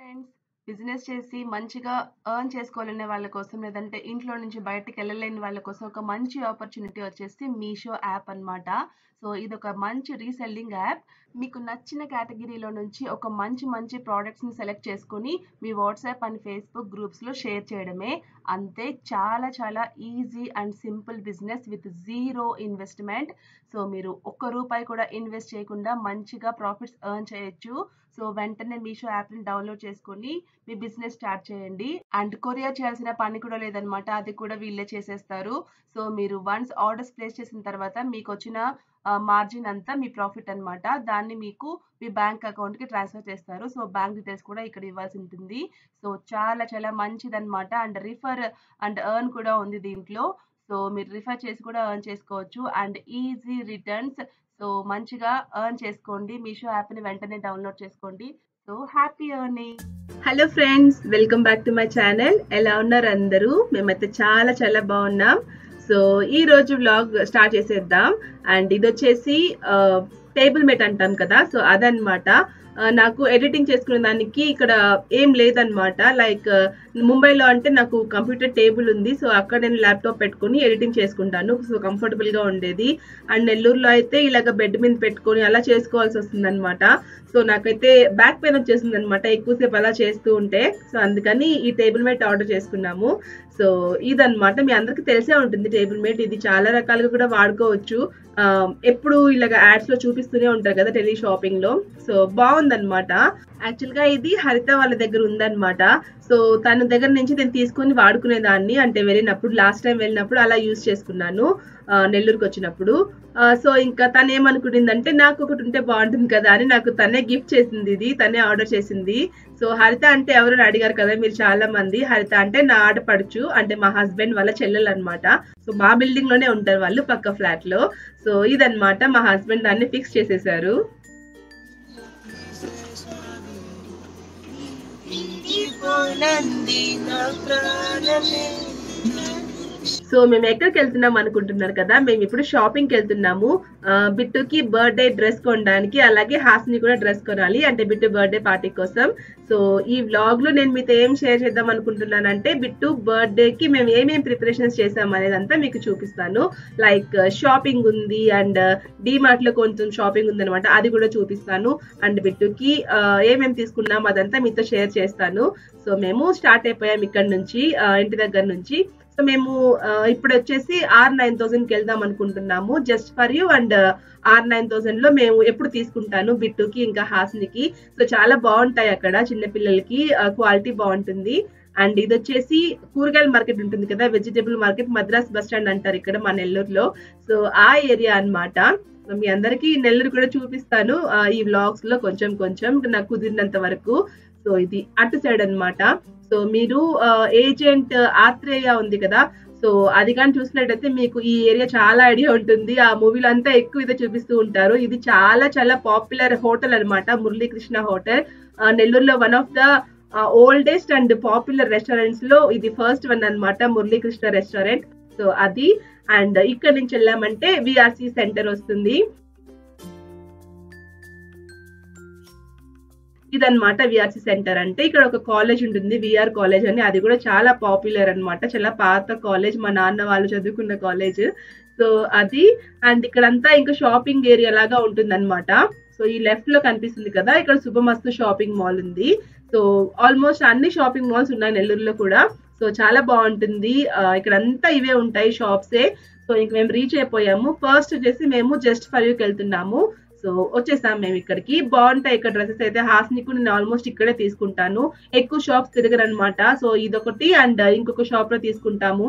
Friends business చేసి మంచిగా earn చేసుకోవాలనే వాళ్ళ కోసం లేదంటే ఇంట్లో నుంచి బయటకి వెళ్ళలేని వాళ్ళ కోసం ఒక మంచి ఆపర్చునిటీ వచ్చేసి మీషో యాప్ అన్నమాట సో ఇది ఒక మంచి రీసెల్లింగ్ యాప్ మీకు నచ్చిన కేటగిరీలో నుంచి ఒక మంచి మంచి ప్రోడక్ట్స్ని సెలెక్ట్ చేసుకొని మీ వాట్సాప్ అండ్ ఫేస్బుక్ గ్రూప్స్లో షేర్ చేయడమే అంతే చాలా చాలా easy and simple business with zero investment so మీరు ఒక్క రూపాయి కూడా ఇన్వెస్ట్ చేయకుండా మంచిగా ప్రాఫిట్స్ ఎర్న్ చేయొచ్చు సో వెంటనే మీషో యాప్ని డౌన్లోడ్ చేసుకొని మీ బిజినెస్ స్టార్ట్ చేయండి అండ్ కొరియర్ చేయాల్సిన పని కూడా లేదనమాట అది కూడా వీళ్ళే చేసేస్తారు సో మీరు వన్స్ ఆర్డర్స్ ప్లేస్ చేసిన తర్వాత మీకు వచ్చిన మార్జిన్ అంతా మీ ప్రాఫిట్ అన్నమాట దాన్ని మీకు మీ బ్యాంక్ అకౌంట్కి ట్రాన్స్ఫర్ చేస్తారు సో బ్యాంక్ డీటెయిల్స్ కూడా ఇక్కడ ఇవ్వాల్సి ఉంటుంది సో చాలా చాలా మంచిదన్నమాట అండ్ రిఫర్ అండ్ ఎర్న్ కూడా ఉంది దీంట్లో సో మీరు రిఫర్ చేసి కూడా ఎర్న్ చేసుకోవచ్చు అండ్ ఈజీ రిటర్న్స్ సో మంచిగా ఎర్న్ చేసుకోండి మీషో యాప్ని వెంటనే డౌన్లోడ్ చేసుకోండి so happy earning hello friends welcome back to my channel ఎలా ఉన్నారు అందరూ మేమైతే చాలా చాలా బాగున్నాం సో ఈ రోజు వ్లాగ్ స్టార్ట్ చేసేద్దాం అండ్ ఇది వచ్చేసి టేబుల్ మేట్ అంటాం కదా సో అదనమాట నాకు ఎడిటింగ్ చేసుకునే దానికి ఇక్కడ ఏం లేదనమాట లైక్ ముంబైలో అంటే నాకు కంప్యూటర్ టేబుల్ ఉంది సో అక్కడ నేను ల్యాప్టాప్ పెట్టుకొని ఎడిటింగ్ చేసుకుంటాను సో కంఫర్టబుల్గా ఉండేది అండ్ నెల్లూరులో అయితే ఇలాగ బెడ్ మీద పెట్టుకొని అలా చేసుకోవాల్సి వస్తుంది అనమాట సో నాకైతే బ్యాక్ పెయిన్ వచ్చేసింది అనమాట ఎక్కువసేపు అలా చేస్తూ ఉంటే సో అందుకని ఈ టేబుల్ మేట్ ఆర్డర్ చేసుకున్నాము సో ఇదనమాట మీ అందరికి తెలిసే ఉంటుంది టేబుల్ మేట్ ఇది చాలా రకాలుగా కూడా వాడుకోవచ్చు ఎప్పుడు ఇలాగ యాడ్స్ లో చూపిస్తూనే ఉంటారు కదా టెలి షాపింగ్ లో సో బాగుందన్నమాట యాక్చువల్ గా ఇది హరిత వాళ్ళ దగ్గర ఉందన్నమాట సో తన దగ్గర నుంచి నేను తీసుకొని వాడుకునేదాన్ని అంటే వెళ్ళినప్పుడు లాస్ట్ టైం వెళ్ళినప్పుడు అలా యూజ్ చేసుకున్నాను నెల్లూరుకి వచ్చినప్పుడు సో ఇంకా తను ఏమనుకుంటుందంటే నాకు ఒకటి ఉంటే బాగుంటుంది కదా అని నాకు తనే గిఫ్ట్ చేసింది ఇది తనే ఆర్డర్ చేసింది సో హరిత అంటే ఎవరు అడిగారు కదా మీరు చాలా మంది హరిత అంటే నా ఆడపడుచు అంటే మా హస్బెండ్ వాళ్ళ చెల్లెలు అనమాట సో మా బిల్డింగ్ లోనే ఉంటారు వాళ్ళు పక్క ఫ్లాట్ లో సో ఇదనమాట మా హస్బెండ్ దాన్ని ఫిక్స్ చేసేసారు సో మేము ఎక్కడికి వెళ్తున్నాం అనుకుంటున్నారు కదా మేము ఇప్పుడు షాపింగ్కి వెళ్తున్నాము బిట్టుకి బర్త్డే డ్రెస్ కొనడానికి అలాగే హాస్ని కూడా డ్రెస్ కొనాలి అంటే బిట్టు బర్త్డే పార్టీ కోసం సో ఈ వ్లాగ్ లో నేను మీతో ఏం షేర్ చేద్దాం అనుకుంటున్నానంటే బిట్టు బర్త్డే కి మేము ఏమేమి ప్రిపరేషన్స్ చేసాం అనేదంతా మీకు చూపిస్తాను లైక్ షాపింగ్ ఉంది అండ్ డిమార్ట్ లో కొంచెం షాపింగ్ ఉంది అనమాట అది కూడా చూపిస్తాను అండ్ బిట్టుకి ఏమేమి తీసుకున్నాం అదంతా మీతో షేర్ చేస్తాను సో మేము స్టార్ట్ అయిపోయాం ఇక్కడ నుంచి ఇంటి దగ్గర నుంచి సో మేము ఇప్పుడు వచ్చేసి ఆర్ నైన్ థౌసండ్ కి వెళ్దాం అనుకుంటున్నాము just for you and are nine thousand లో మేము ఎప్పుడు తీసుకుంటాను బిట్టుకి ఇంకా హాస్నికి సో చాలా బాగుంటాయి అక్కడ చిన్నపిల్లలకి క్వాలిటీ బాగుంటుంది అండ్ ఇది వచ్చేసి కూరగాయల మార్కెట్ ఉంటుంది కదా vegetable market Madras bus stand అంటారు ఇక్కడ మా నెల్లూరులో సో ఆ ఏరియా అనమాట మీ అందరికి నెల్లూరు కూడా చూపిస్తాను ఈ వ్లాగ్స్ లో కొంచెం కొంచెం నాకు కుదిరినంత వరకు సో ఇది అటు సైడ్ అనమాట సో మీరు ఏజెంట్ ఆత్రేయ ఉంది కదా సో అది కానీ చూసినట్టయితే మీకు ఈ ఏరియా చాలా ఐడియా ఉంటుంది ఆ మూవీలో అంతా ఎక్కువ ఇదే చూపిస్తూ ఉంటారు ఇది చాలా చాలా పాపులర్ హోటల్ అనమాట మురళీకృష్ణ హోటల్ నెల్లూరులో one of the oldest and popular restaurants లో ఇది ఫస్ట్ వన్ అనమాట మురళీకృష్ణ రెస్టారెంట్ సో అది అండ్ ఇక్కడ నుంచి వెళ్ళామంటే విఆర్సి సెంటర్ వస్తుంది ఇదనమాట విఆర్సి సెంటర్ అంటే ఇక్కడ ఒక కాలేజ్ ఉంటుంది విఆర్ కాలేజ్ అని అది కూడా చాలా పాపులర్ అనమాట చాలా పాత కాలేజ్ మా నాన్న వాళ్ళు చదువుకున్న కాలేజ్ సో అది అండ్ ఇక్కడంతా ఇంకా షాపింగ్ ఏరియా లాగా ఉంటుంది అనమాట సో ఈ లెఫ్ట్ లో కనిపిస్తుంది కదా ఇక్కడ శుభమస్తు షాపింగ్ మాల్ ఉంది సో ఆల్మోస్ట్ అన్ని షాపింగ్ మాల్స్ ఉన్నాయి నెల్లూరులో కూడా సో చాలా బాగుంటుంది ఇక్కడ అంతా ఇవే ఉంటాయి షాప్సే సో ఇంక మేము రీచ్ అయిపోయాము ఫస్ట్ వచ్చేసి మేము జస్ట్ ఫర్ యూకి వెళ్తున్నాము సో వచ్చేసాం మేము ఇక్కడికి బాగుంటాయి ఇక్కడ డ్రెస్సెస్ అయితే హాస్ని కూడా నేను ఆల్మోస్ట్ ఇక్కడే తీసుకుంటాను ఎక్కువ షాప్స్ తిరగరు అనమాట సో ఇదొకటి అండ్ ఇంకొక షాప్ లో తీసుకుంటాము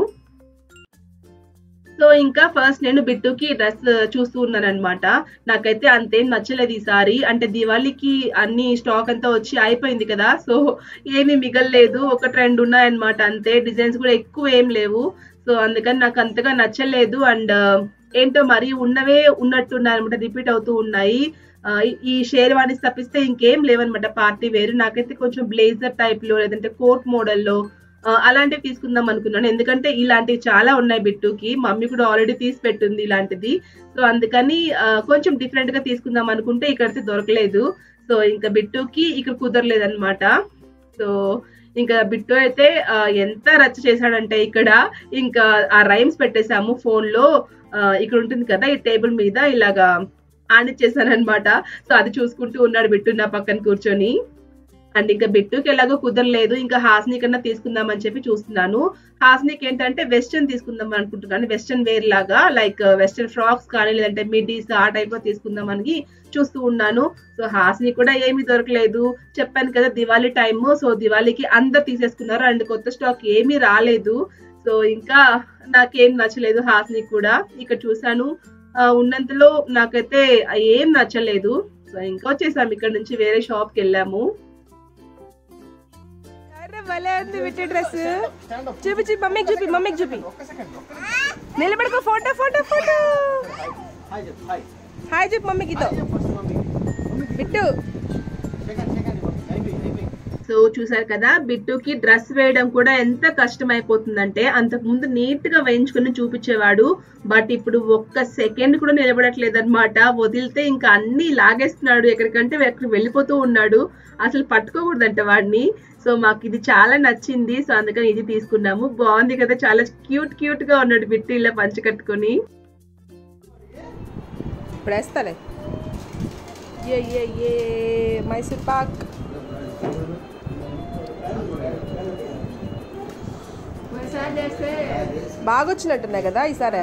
సో ఇంకా ఫస్ట్ నేను బిట్టుకి డ్రెస్ చూస్తూ ఉన్నాను అనమాట నాకైతే అంతేం నచ్చలేదు ఈసారి అంటే దివాళీకి అన్ని స్టాక్ అంతా వచ్చి అయిపోయింది కదా సో ఏమీ మిగలలేదు ఒకటి రెండు ఉన్నాయన్నమాట అంతే డిజైన్స్ కూడా ఎక్కువ ఏం లేవు సో అందుకని నాకు అంతగా నచ్చలేదు అండ్ ఏంటో మరి ఉన్నవే ఉన్నట్టున్నాయి అనమాట రిపీట్ అవుతూ ఉన్నాయి ఈ షేర్వాణిస్ తప్పిస్తే ఇంకేం లేవన్నమాట పార్టీ వేరు నాకైతే కొంచెం బ్లేజర్ టైప్ లో లేదంటే కోట్ మోడల్లో అలాంటివి తీసుకుందాం అనుకున్నాను ఎందుకంటే ఇలాంటివి చాలా ఉన్నాయి బిట్టుకి మమ్మీ కూడా ఆల్రెడీ తీసి పెట్టింది ఇలాంటిది సో అందుకని కొంచెం డిఫరెంట్ గా తీసుకుందాం అనుకుంటే ఇక్కడైతే దొరకలేదు సో ఇంకా బిట్టుకి ఇక్కడ కుదరలేదు అనమాట సో ఇంకా బిట్టు అయితే ఆ, ఎంత రచ్చ చేశాడంటే ఇక్కడ ఇంకా ఆ రైమ్స్ పెట్టేశాము ఫోన్ లో ఆ, ఇక్కడ ఉంటుంది కదా ఈ టేబుల్ మీద ఇలాగా ఆనిచ్చేసాను అనమాట సో అది చూసుకుంటూ ఉన్నాడు బిట్టు నా పక్కన కూర్చొని అండ్ ఇంకా బిట్టుకి ఎలాగో కుదరలేదు ఇంకా హాస్ని కన్నా తీసుకుందామని చెప్పి చూస్తున్నాను హాస్నికి ఏంటంటే వెస్టర్న్ తీసుకుందాం అనుకుంటున్నాను వెస్టర్న్ వేర్ లాగా లైక్ వెస్టర్న్ ఫ్రాక్స్ కానీ లేదంటే మిడ్డీస్ ఆ టైప్ లో తీసుకుందామని చూస్తూ ఉన్నాను సో హాస్ని కూడా ఏమీ దొరకలేదు చెప్పాను కదా దివాళీ టైమ్ సో దివాళీకి అందరు తీసేసుకున్నారు అండ్ కొత్త స్టాక్ ఏమీ రాలేదు సో ఇంకా నాకేం నచ్చలేదు హాస్ని కూడా ఇక్కడ చూసాను ఆ, ఉన్నంతలో నాకైతే ఏం నచ్చలేదు సో ఇంకా వచ్చేసాం ఇక్కడ నుంచి వేరే షాప్ కి వెళ్ళాము అరే భలే ఉంది విట్టి డ్రెస్ చూపి చూపి మమ్మీకి చూపి మమ్మీకి చూపి నిలబడుకో ఫోటో ఫోటో ఫోటో హాయ్ చెప్పు మమ్మీకి తో బిట్టు సో చూసారు కదా బిట్టుకి డ్రెస్ వేయడం కూడా ఎంత కష్టం అయిపోతుందంటే అంతకు ముందు నీట్ గా వేయించుకుని చూపించేవాడు బట్ ఇప్పుడు ఒక్క సెకండ్ కూడా నిలబడట్లేదు అనమాట వదిలితే ఇంకా అన్ని లాగేస్తున్నాడు ఎక్కడికంటే ఎక్కడికి వెళ్ళిపోతూ ఉన్నాడు అసలు పట్టుకోకూడదంట వాడిని సో మాకు ఇది చాలా నచ్చింది సో అందుకని ఇది తీసుకున్నాము బాగుంది కదా చాలా క్యూట్ క్యూట్ గా ఉన్నాడు బిట్టు ఇలా పంచి కట్టుకొని ఇప్పుడు వేస్తాలే ఏ ఏ ఏ మైసూర్ పాక్ బాగా వచ్చినట్టున్నాయి కదా ఈసారి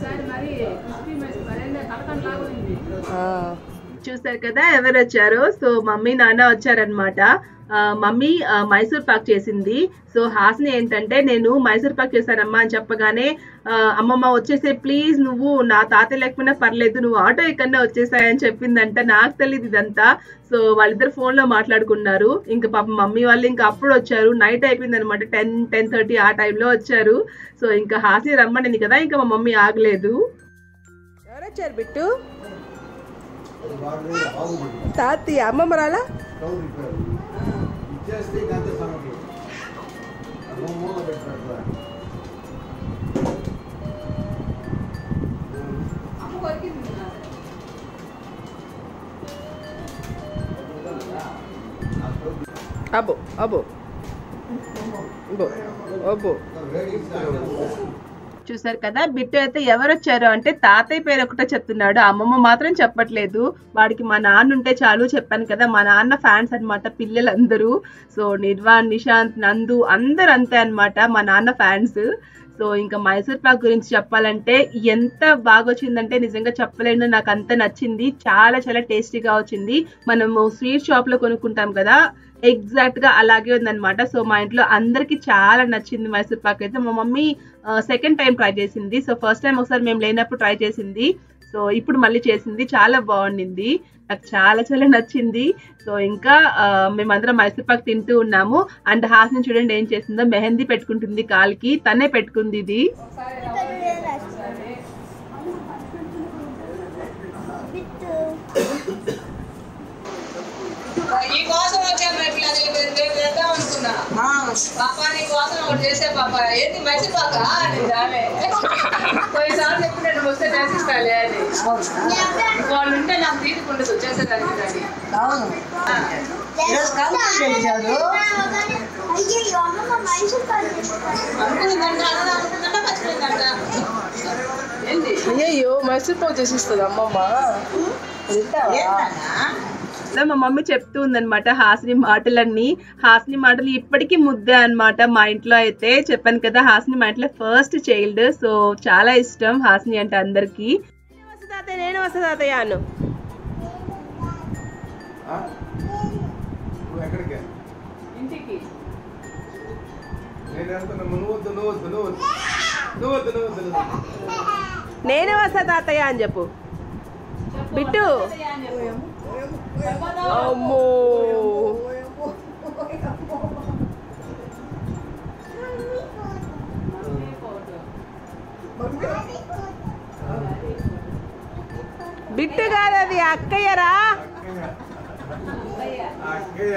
ఆ. చూసారు కదా ఎవరు వచ్చారో సో మమ్మీ నాన్న వచ్చారనమాట మమ్మీ ఆ, మైసూర్ పాక్ చేసింది సో హాస్ని ఏంటంటే నేను మైసూర్ పాక్ చేశానమ్మా అని చెప్పగానే ఆ, అమ్మమ్మ వచ్చేసే ప్లీజ్ నువ్వు నా తాత లేకపోయినా పర్లేదు నువ్వు ఆటో ఎక్కడన్నా వచ్చేసాయని చెప్పిందంట నాకు తెలియదు ఇదంతా సో వాళ్ళిద్దరు ఫోన్ లో మాట్లాడుకున్నారు ఇంకా పాప మమ్మీ వాళ్ళు ఇంకా అప్పుడు వచ్చారు నైట్ అయిపోయింది అనమాట టెన్ టెన్ థర్టీ ఆ టైంలో వచ్చారు సో ఇంకా హాస్ని రమ్మనింది కదా ఇంకా మా మమ్మీ ఆగలేదు ఎవరు వచ్చారు బిట్టు తాతి అమ్మమ్మ రాలా ఇచ్చేస్తే ఇంకంతే సంగతి అమ్మ మూల పెట్టాడు అబ్బో అబ్బో అబ్బో అబ్బో చూసారు కదా బిట్టు అయితే ఎవరు వచ్చారు అంటే తాతయ్య పేరు ఒకటే చెప్తున్నాడు అమ్మమ్మ మాత్రం చెప్పట్లేదు వాడికి మా నాన్న ఉంటే చాలు చెప్పాను కదా మా నాన్న ఫ్యాన్స్ అన్నమాట పిల్లలందరూ సో నిర్వాణ్ నిశాంత్ నందు అందరు అంతే అన్నమాట మా నాన్న ఫ్యాన్స్ సో ఇంకా మైసూర్ పాక్ గురించి చెప్పాలంటే ఎంత బాగా వచ్చిందంటే నిజంగా చెప్పలేను నాకు అంత నచ్చింది చాలా చాలా టేస్టీగా వచ్చింది మనము స్వీట్ షాప్ లో కొనుక్కుంటాం కదా ఎగ్జాక్ట్ గా అలాగే ఉందన్నమాట సో మా ఇంట్లో అందరికి చాలా నచ్చింది మైసూర్ పాక్ అయితే మా మమ్మీ సెకండ్ టైం ట్రై చేసింది సో ఫస్ట్ టైం ఒకసారి మేము లేనప్పుడు ట్రై చేసింది సో ఇప్పుడు మళ్ళీ చేసింది చాలా బాగుండింది నాకు చాలా చాలా నచ్చింది సో ఇంకా ఆ, మేమందరం మైసూర్ పాక్ తింటూ ఉన్నాము అండ్ హాస్ని చూడండి ఏం చేసిందో మెహందీ పెట్టుకుంటుంది కాలికి తనే పెట్టుకుంది ఇది నీ కోసం వచ్చాను ఇట్లా నేను నేను చేద్దాం అనుకున్నా పాప నీ కోసం ఒకటి చేసే పాప ఏంది మంచి పాక అని ఆమె కొన్నిసార్లు చెప్పి నేను వస్తే చేసిస్తాలే అని వాళ్ళు ఉంటే నాకు తీసుకుండదు చేసేదానికి దాన్ని అవును ఈరోజు కంప్లీట్ చేశారు అయ్యో అమ్మమ్మ మైసూర్ పాక్ చేస్తారు అనుకున్నదంట అలా అనుకున్నదంట మర్చిపోయిందంట ఏంది అయ్యో మైసూర్ పాక్ చేసిస్తుంది అమ్మమ్మ ఏంటన్నా సో మా మమ్మీ చెప్తూ ఉందన్నమాట హాసిని మాటలన్నీ హాసిని మాటలు ఇప్పటికీ ముద్దే అన్నమాట మా ఇంట్లో అయితే చెప్పాను కదా హాసిని మా ఇంట్లో ఫస్ట్ చైల్డ్ సో చాలా ఇష్టం హాసిని అంటే అందరికి వస్తా తాతయ్య నేను వస్తా తాతయ్య అను నువ్వు ఎక్కడికి ఇంటికి నేను వెళ్తున్నా నువ్వు వద్దు నువ్వు వద్దు నువ్వు వద్దు నువ్వు వద్దు నువ్వు వద్దు నువ్వు వద్దు. నేను వస్తా తాతయ్య అని చెప్పు బిట్టు అమ్మో బిట్టు కాదు అది అక్కయ్యరా అక్కయ్య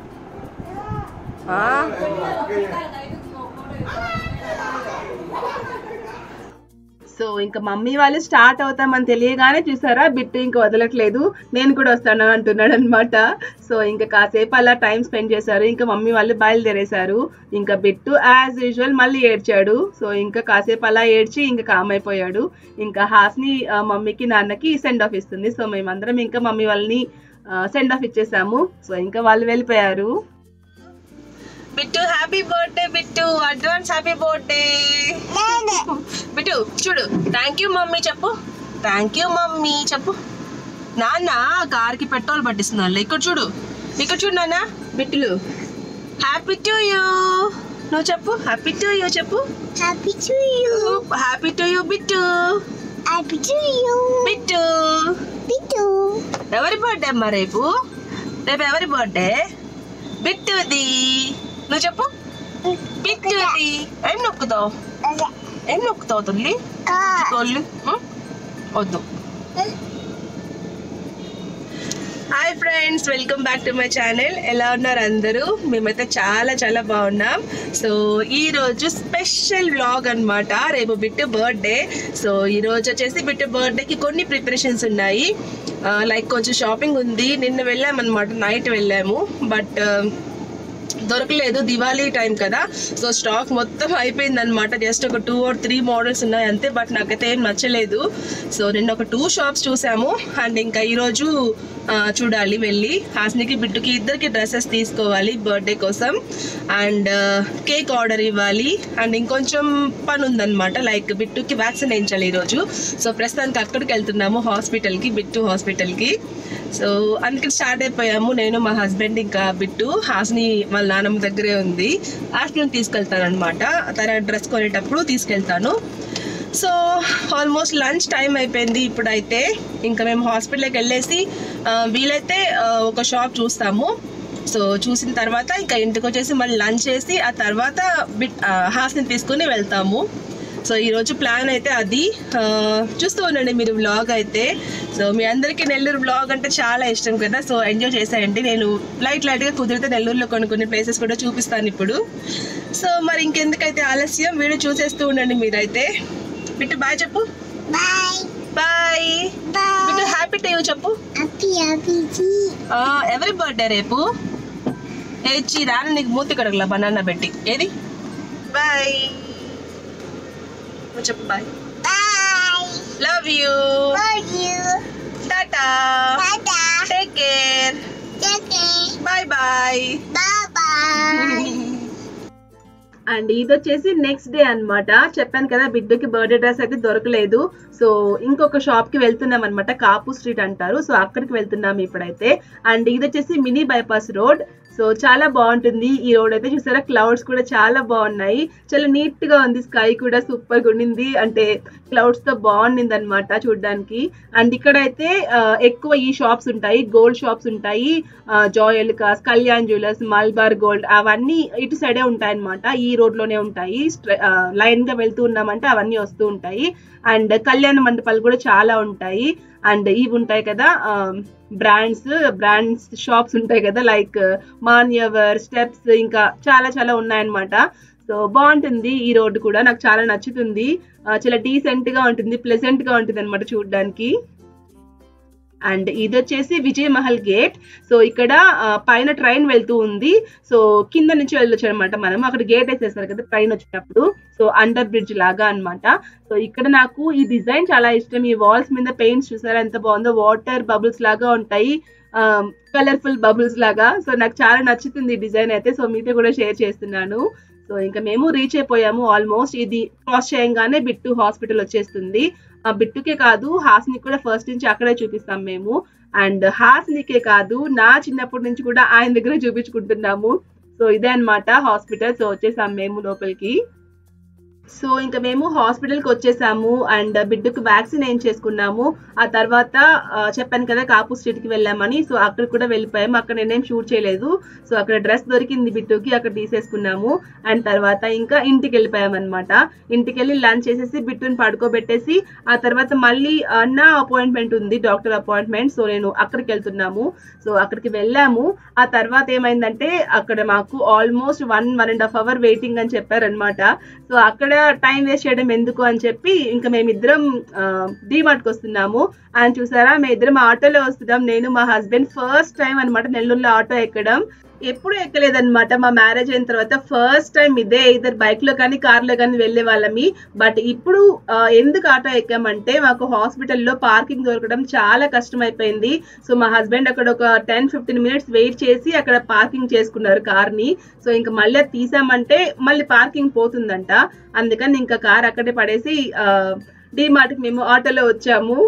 ఆ? అక్కయ్య సో ఇంకా మమ్మీ వాళ్ళు స్టార్ట్ అవుతామని తెలియగానే చూసారా బిట్టు ఇంకా వదలట్లేదు నేను కూడా వస్తాను అంటున్నాడు అనమాట సో ఇంకా కాసేపు అలా టైం స్పెండ్ చేశారు ఇంకా మమ్మీ వాళ్ళు బయలుదేరేశారు ఇంకా బిట్టు యాజ్ యూజువల్ మళ్ళీ ఏడ్చాడు సో ఇంకా కాసేపు అలా ఏడ్చి ఇంకా కామ్ అయిపోయాడు ఇంకా హాస్ని ఆ, మమ్మీకి నాన్నకి సెండ్ ఆఫ్ ఇస్తుంది సో మేమందరం ఇంకా మమ్మీ వాళ్ళని సెండ్ ఆఫ్ ఇచ్చేసాము సో ఇంకా వాళ్ళు వెళ్ళిపోయారు Bittu happy birthday Bittu advance happy birthday Bittu చూడు థ్యాంక్ యూ మమ్మీ చెప్పు థ్యాంక్ యూ మమ్మీ చెప్పు నాన్న కార్కి పెట్రోల్ పట్టిస్తున్నా ఇక్కడ చూడు ఇక్కడ చూడు నాన్న బిట్టులు హ్యాపీ టు యూ నువ్వు చెప్పు హ్యాపీ టు యూ చెప్పు Happy to you. Happy to you Bittu Happy to you. Bittu Me too. ఎవరి బర్త్డే అమ్మా రేపు రేపు ఎవరి బర్త్డే బిట్టుది నువ్వు చెప్పు బిట్టుది ఏం నొక్కుతావు Okay. ఏం నొక్కుతావు తల్లి Car. తొల్లి ఉం? వద్దు hi friends welcome back to my channel ఎలా ఉన్నారు అందరూ మేమైతే చాలా చాలా బాగున్నాం సో ఈ రోజు స్పెషల్ వ్లాగ్ అన్నమాట రేపు బిట్టు బర్త్డే సో ఈ రోజు వచ్చేసి బిట్టు బర్త్డేకి కొన్ని ప్రిపరేషన్స్ ఉన్నాయి లైక్ కొంచెం షాపింగ్ ఉంది నిన్న వెళ్ళామన్నమాట నైట్ వెళ్ళాము బట్ దొరకలేదు దివాళీ టైం కదా సో స్టాక్ మొత్తం అయిపోయింది అనమాట జస్ట్ ఒక టూ ఆర్ త్రీ మోడల్స్ ఉన్నాయి అంతే బట్ నాకైతే ఏం నచ్చలేదు సో నిన్న ఒక టూ షాప్స్ చూసాము అండ్ ఇంకా ఈరోజు ఆ, చూడాలి వెళ్ళి హాస్నికి బిడ్డుకి ఇద్దరికి డ్రెస్సెస్ తీసుకోవాలి బర్త్డే కోసం అండ్ కేక్ ఆర్డర్ ఇవ్వాలి అండ్ ఇంకొంచెం పని ఉందన్నమాట లైక్ బిట్టుకి వ్యాక్సిన్ వేయించాలి ఈరోజు సో ప్రస్తుతానికి అక్కడికి వెళ్తున్నాము హాస్పిటల్కి బిట్టు హాస్పిటల్కి సో అందుకని స్టార్ట్ అయిపోయాము నేను మా హస్బెండ్ ఇంకా బిట్టు హాస్ని వాళ్ళ నాన్నమ్మ దగ్గరే ఉంది ఆఫ్టర్నూన్ తీసుకెళ్తాను అనమాట తన డ్రెస్ కొనేటప్పుడు తీసుకెళ్తాను సో ఆల్మోస్ట్ లంచ్ టైం అయిపోయింది ఇప్పుడైతే ఇంకా మేము హాస్పిటల్కి వెళ్ళేసి ఆ, వీలైతే ఆ, ఒక షాప్ చూస్తాము సో చూసిన తర్వాత ఇంకా ఇంటికి వచ్చేసి మళ్ళీ లంచ్ చేసి ఆ తర్వాత బిట్ ఆ, హాస్ని తీసుకుని వెళ్తాము సో ఈరోజు ప్లాన్ అయితే అది ఆ, చూస్తూ ఉండండి మీరు వ్లాగ్ అయితే సో మీ అందరికీ నెల్లూరు వ్లాగ్ అంటే చాలా ఇష్టం కదా సో ఎంజాయ్ చేసేయండి నేను లైట్ లైట్గా కుదిరితే నెల్లూరులో కొన్ని కొన్ని ప్లేసెస్ కూడా చూపిస్తాను ఇప్పుడు సో మరి ఇంకెందుకైతే ఆలస్యం వీడియో చూసేస్తూ ఉండండి మీరైతే బిట్టు బాయ్ చెప్పు Bye. Bye Bittu Bye. Happy to చెప్పు Happy, happy tea. ఆ, ఎవరి బర్త్డే రేపు ఏచి రాను నీకు మూతి కడగల బనానా పెట్టి ఏది బాయ్ నువ్వు చెప్పు bye Bye. Love you Love you. Tata Tata. Take care Take care. Bye bye Bye bye. And ఇది వచ్చేసి నెక్స్ట్ డే అన్నమాట చెప్పాను కదా బిడ్డకి బర్త్డే డ్రెస్ అయితే దొరకలేదు సో ఇంకొక షాప్ కి వెళ్తున్నాం అనమాట కాపు స్ట్రీట్ అంటారు సో అక్కడికి వెళ్తున్నాం ఇప్పుడైతే అండ్ ఇది వచ్చేసి మినీ బైపాస్ రోడ్ సో చాలా బాగుంటుంది ఈ రోడ్ అయితే చూసారా క్లౌడ్స్ కూడా చాలా బాగున్నాయి చాలా నీట్ గా ఉంది స్కై కూడా సూపర్ గా ఉండింది అంటే క్లౌడ్స్ తో బాగుండింది అనమాట చూడడానికి అండ్ ఇక్కడైతే ఆ, ఎక్కువ ఈ షాప్స్ ఉంటాయి గోల్డ్ షాప్స్ ఉంటాయి Joyalukkas Kalyan jewellers Malabar gold అవన్నీ ఇటు సైడే ఉంటాయి అనమాట ఈ రోడ్ లోనే ఉంటాయి లైన్ గా వెళ్తూ ఉన్నామంటే అవన్నీ వస్తూ ఉంటాయి అండ్ కళ్యాణ మండపాలు కూడా చాలా ఉంటాయి అండ్ ఇవి ఉంటాయి కదా బ్రాండ్స్ బ్రాండ్స్ షాప్స్ ఉంటాయి కదా లైక్ మాన్యవర్ స్టెప్స్ ఇంకా చాలా చాలా ఉన్నాయన్నమాట సో బాగుంటుంది ఈ రోడ్డు కూడా నాకు చాలా నచ్చుతుంది ఆ, చాలా డీసెంట్ గా ఉంటుంది ప్లెజెంట్ గా ఉంటుంది అనమాట చూడడానికి అండ్ ఇది వచ్చేసి విజయ్ మహల్ గేట్ సో ఇక్కడ ఆ, పైన ట్రైన్ వెళ్తూ ఉంది సో కింద నుంచి వెళ్ళొచ్చు అనమాట మనం అక్కడ గేట్ వేసేస్తారు కదా ట్రైన్ వచ్చేటప్పుడు సో అండర్ బ్రిడ్జ్ లాగా అన్నమాట సో ఇక్కడ నాకు ఈ డిజైన్ చాలా ఇష్టం ఈ వాల్స్ మీద పెయింట్స్ చూసారా ఎంత బాగుందో వాటర్ బబుల్స్ లాగా ఉంటాయి కలర్ఫుల్ బబుల్స్ లాగా సో నాకు చాలా నచ్చుతుంది ఈ డిజైన్ అయితే సో మీతో కూడా షేర్ చేస్తున్నాను సో ఇంకా మేము రీచ్ అయిపోయాము ఆల్మోస్ట్ ఇది క్రాస్ చేయంగానే బిట్టు హాస్పిటల్ వచ్చేస్తుంది ఆ బిట్టుకే కాదు హాస్ని కూడా ఫస్ట్ నుంచి అక్కడే చూపిస్తాం మేము అండ్ హాస్నికే కాదు నా చిన్నప్పటి నుంచి కూడా ఆయన దగ్గర చూపించుకుంటున్నాము సో ఇదే అన్నమాట హాస్పిటల్ సో వచ్చేసాం మేము లోపలికి సో ఇంకా మేము హాస్పిటల్ కి వచ్చేసాము అండ్ బిడ్డకు వ్యాక్సిన్ ఏం చేసుకున్నాము ఆ తర్వాత ఆ, చెప్పాను కదా కాపు స్ట్రీట్ కి వెళ్ళామని సో అక్కడ కూడా వెళ్ళిపోయాము అక్కడ నేనేం షూట్ చేయలేదు సో అక్కడ డ్రెస్ దొరికింది బిడ్డుకి అక్కడ తీసేసుకున్నాము అండ్ తర్వాత ఇంకా ఇంటికి వెళ్ళిపోయాం అనమాట ఇంటికి వెళ్ళి లంచ్ చేసేసి బిట్టుని పడుకోబెట్టేసి ఆ తర్వాత మళ్ళీ అన్న అపాయింట్మెంట్ ఉంది డాక్టర్ అపాయింట్మెంట్ సో నేను అక్కడికి వెళ్తున్నాము సో అక్కడికి వెళ్ళాము ఆ తర్వాత ఏమైందంటే అక్కడ మాకు almost one one and half hour waiting అని చెప్పారనమాట సో అక్కడే టైం వేస్ట్ చేయడం ఎందుకు అని చెప్పి ఇంకా మేమిద్దరం డీమార్ట్కి వస్తున్నాము అని చూసారా మేమిద్దరం ఆటోలో వస్తున్నాం నేను మా హస్బెండ్ ఫస్ట్ టైం అన్నమాట నెల్లూరులో ఆటో ఎక్కడం ఎప్పుడు ఎక్కలేదన్నమాట మా మ్యారేజ్ అయిన తర్వాత ఫస్ట్ టైం ఇదే ఇద్దరు బైక్ లో కానీ కార్ లో కానీ వెళ్లే వాళ్ళమి బట్ ఇప్పుడు ఆ, ఎందుకు ఆటో ఎక్కామంటే మాకు హాస్పిటల్లో పార్కింగ్ దొరకడం చాలా కష్టం అయిపోయింది సో మా హస్బెండ్ అక్కడ ఒక టెన్ ఫిఫ్టీన్ మినిట్స్ వెయిట్ చేసి అక్కడ పార్కింగ్ చేసుకున్నారు కార్ ని సో ఇంకా మళ్ళీ అది తీసామంటే మళ్ళీ పార్కింగ్ పోతుందంట అందుకని ఇంకా కార్ అక్కడే పడేసి డిమార్ట్ కి మేము ఆటోలో వచ్చాము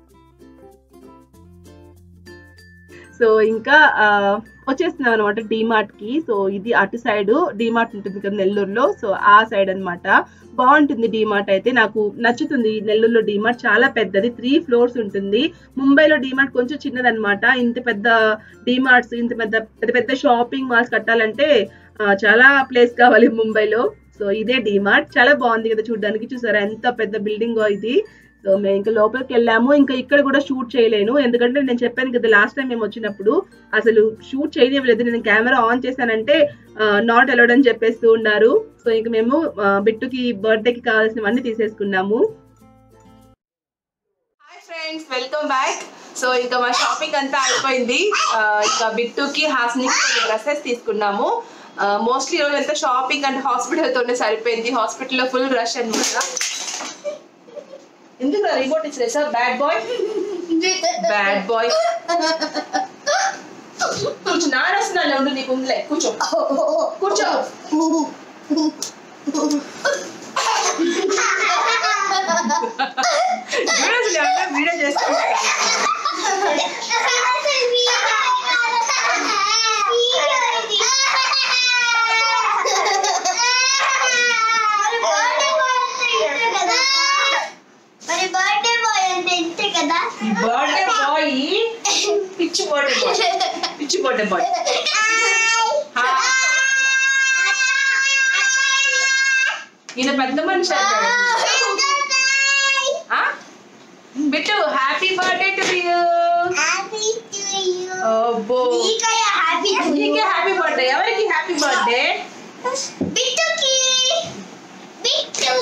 సో ఇంకా ఆ, వచ్చేస్తున్నాం అనమాట డిమార్ట్ కి సో ఇది అటు సైడ్ డిమార్ట్ ఉంటుంది కదా నెల్లూరులో సో ఆ సైడ్ అన్నమాట బాగుంటుంది డిమార్ట్ అయితే నాకు నచ్చుతుంది ఈ నెల్లూరులో డిమార్ట్ చాలా పెద్దది త్రీ ఫ్లోర్స్ ఉంటుంది ముంబైలో డిమార్ట్ కొంచెం చిన్నదన్నమాట ఇంత పెద్ద డిమార్ట్స్ ఇంత పెద్ద పెద్ద పెద్ద షాపింగ్ మాల్స్ కట్టాలంటే ఆ, చాలా ప్లేస్ కావాలి ముంబైలో సో ఇదే డిమార్ట్ చాలా బాగుంది కదా చూడడానికి చూసారా ఎంత పెద్ద బిల్డింగ్ ఇది సో మేము ఇంకా లోపలికి వెళ్ళాము ఇంకా ఇక్కడ కూడా షూట్ చేయలేను ఎందుకంటే నేను చెప్పాను కదా లాస్ట్ టైం మేము వచ్చినప్పుడు అసలు షూట్ చేయనివ్వలేదు నేను కెమెరా ఆన్ చేశానంటే నాట్ అలౌడ్ అని చెప్పేస్తూ ఉన్నారు సో ఇంక మేము ఆ, బిట్టుకి బర్త్డేకి కావాల్సినవన్నీ తీసేసుకున్నాము hi friends welcome back so ఇంకా మా షాపింగ్ అంతా అయిపోయింది ఆ, ఇంకా బిట్టుకి హాస్నికి డ్రెస్సెస్ తీసుకున్నాము మోస్ట్లీ ఈరోజు అంతా షాపింగ్ అండ్ హాస్పిటల్ తోనే సరిపోయింది హాస్పిటల్లో ఫుల్ రష్ అనమాట ఎందుకు రిమోట్ ఇచ్చలేదు sir bad boy bad boy కూర్చో నానేస్తున్నాను ఉండు నీకు ఉందిలే కూర్చో కూర్చో వీడియో వీడియో చేస్తాను మరి బర్త్డే బాయ్ అంటే ఇంతే కదా బర్త్డే బాయ్ పిచ్చి బర్త్డే బాయ్ పిచ్చి బర్త్డే బాయ్ ఈయన పెద్ద మనిషి అంటాడు ఆ? Bittu happy birthday to you happy to you అబ్బో నీకయ్య హ్యాపీ టు నీకే హ్యాపీ బర్త్డే ఎవరికి హ్యాపీ బర్త్డే బిట్టుకి బిట్టు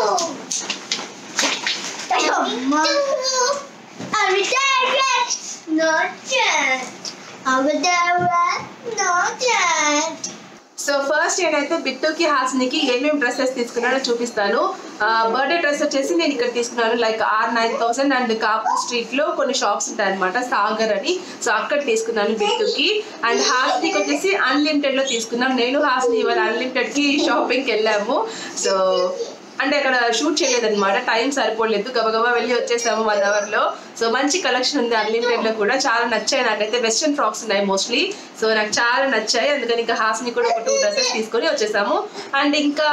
అవి not yet. Over there, not yet. So first నేనైతే బిట్టుకి హాస్నికి ఏమేమి డ్రెస్సెస్ తీసుకున్నానో చూపిస్తాను బర్త్డే డ్రెస్ వచ్చేసి నేను ఇక్కడ తీసుకున్నాను like or nine thousand and కాపు స్ట్రీట్ లో కొన్ని షాప్స్ ఉంటాయి అనమాట సాగర్ అని సో అక్కడ తీసుకున్నాను బిట్టుకి అండ్ హాస్నికి వచ్చేసి అన్లిమిటెడ్ లో తీసుకున్నాం నేను హాస్ని ఇవాళ అన్లిమిటెడ్ కి షాపింగ్ కి వెళ్ళాము సో అంటే అక్కడ షూట్ చేయలేదన్నమాట టైం సరిపోలేదు గబగబా వెళ్ళి వచ్చేసాము వన్ అవర్ లో సో మంచి కలెక్షన్ ఉంది అన్లిమిటెడ్ లో కూడా చాలా నచ్చాయి నాకైతే వెస్ట్రన్ ఫ్రాక్స్ ఉన్నాయి మోస్ట్లీ సో నాకు చాలా నచ్చాయి అందుకని ఇంకా హాస్ని కూడా ఒక టూ డ్రెస్సెస్ తీసుకొని వచ్చేసాము అండ్ ఇంకా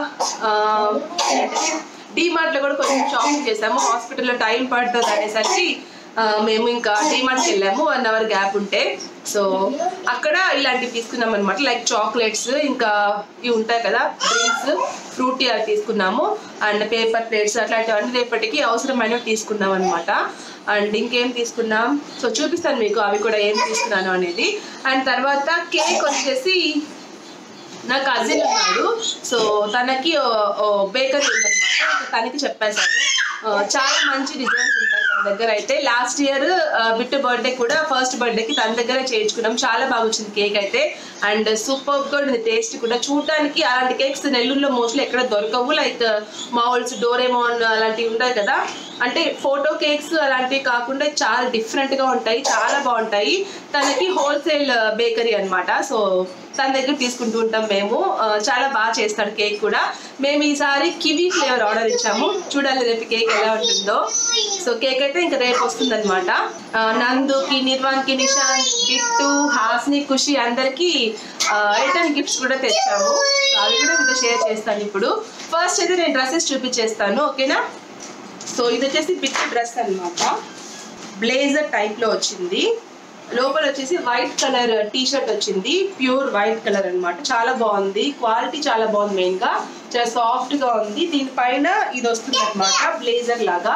డిమార్ట్ లో కూడా కొంచెం షాపింగ్ చేసాము హాస్పిటల్లో టైం పడుతుంది అనేసరికి ఆ, మేము ఇంకా డిమార్ట్కి వెళ్ళాము వన్ అవర్ గ్యాప్ ఉంటే సో అక్కడ ఇలాంటివి తీసుకున్నాం అనమాట లైక్ చాక్లెట్స్ ఇంకా ఇవి ఉంటాయి కదా డ్రింక్స్ ఫ్రూటీ అవి తీసుకున్నాము అండ్ పేపర్ ప్లేట్స్ అట్లాంటివన్నీ రేపటికి అవసరమైనవి తీసుకున్నాం అనమాట అండ్ ఇంకేం తీసుకున్నాం సో చూపిస్తాను మీకు అవి కూడా ఏం తీసుకున్నాను అనేది అండ్ తర్వాత కేక్ వచ్చేసి నా కజిన్ ఉన్నాడు సో తనకి బేకరీ ఉందన్నమాట తనకి చెప్పేశాను ఆ, చాలా మంచి డిజైన్స్ ఉంటాయి తన దగ్గర అయితే లాస్ట్ ఇయర్ బిట్టు బర్త్డే కూడా ఫస్ట్ బర్త్డేకి తన దగ్గర చేయించుకున్నాం చాలా బాగా వచ్చింది కేక్ అయితే అండ్ సూపర్ గా ఉంది టేస్ట్ కూడా చూడడానికి అలాంటి కేక్స్ నెల్లూరులో మోస్ట్లీ ఎక్కడ దొరకవు లైక్ మాల్స్ డోరేమోన్ అలాంటివి ఉంటాయి కదా అంటే ఫోటో కేక్స్ అలాంటివి కాకుండా చాలా డిఫరెంట్ గా ఉంటాయి చాలా బాగుంటాయి తనకి హోల్సేల్ బేకరీ అన్నమాట సో తన దగ్గర తీసుకుంటూ ఉంటాం మేము ఆ, చాలా బాగా చేస్తాడు కేక్ కూడా మేము ఈసారి కివీ ఫ్లేవర్ ఆర్డర్ ఇచ్చాము చూడాలి రేపు కేక్ ఎలా ఉంటుందో సో కేక్ అయితే ఇంకా రేపు వస్తుంది అనమాట నందుకి నిర్వాణ్కి నిషాంత్ బిట్టు హాస్ని ఖుషి అందరికి రిటర్న్ గిఫ్ట్స్ కూడా తెచ్చాము సో అవి కూడా మీతో షేర్ చేస్తాను ఇప్పుడు ఫస్ట్ అయితే నేను డ్రెస్సెస్ చూపించేస్తాను ఓకేనా సో ఇది వచ్చేసి బిట్ డ్రెస్ అన్నమాట బ్లేజర్ టైప్ లో వచ్చింది లోపల వచ్చేసి వైట్ కలర్ టీ షర్ట్ వచ్చింది ప్యూర్ వైట్ కలర్ అన్నమాట చాలా బాగుంది క్వాలిటీ చాలా బాగుంది మెయిన్ గా చాలా సాఫ్ట్ గా ఉంది దీనిపైన ఇది వస్తుంది అనమాట బ్లేజర్ లాగా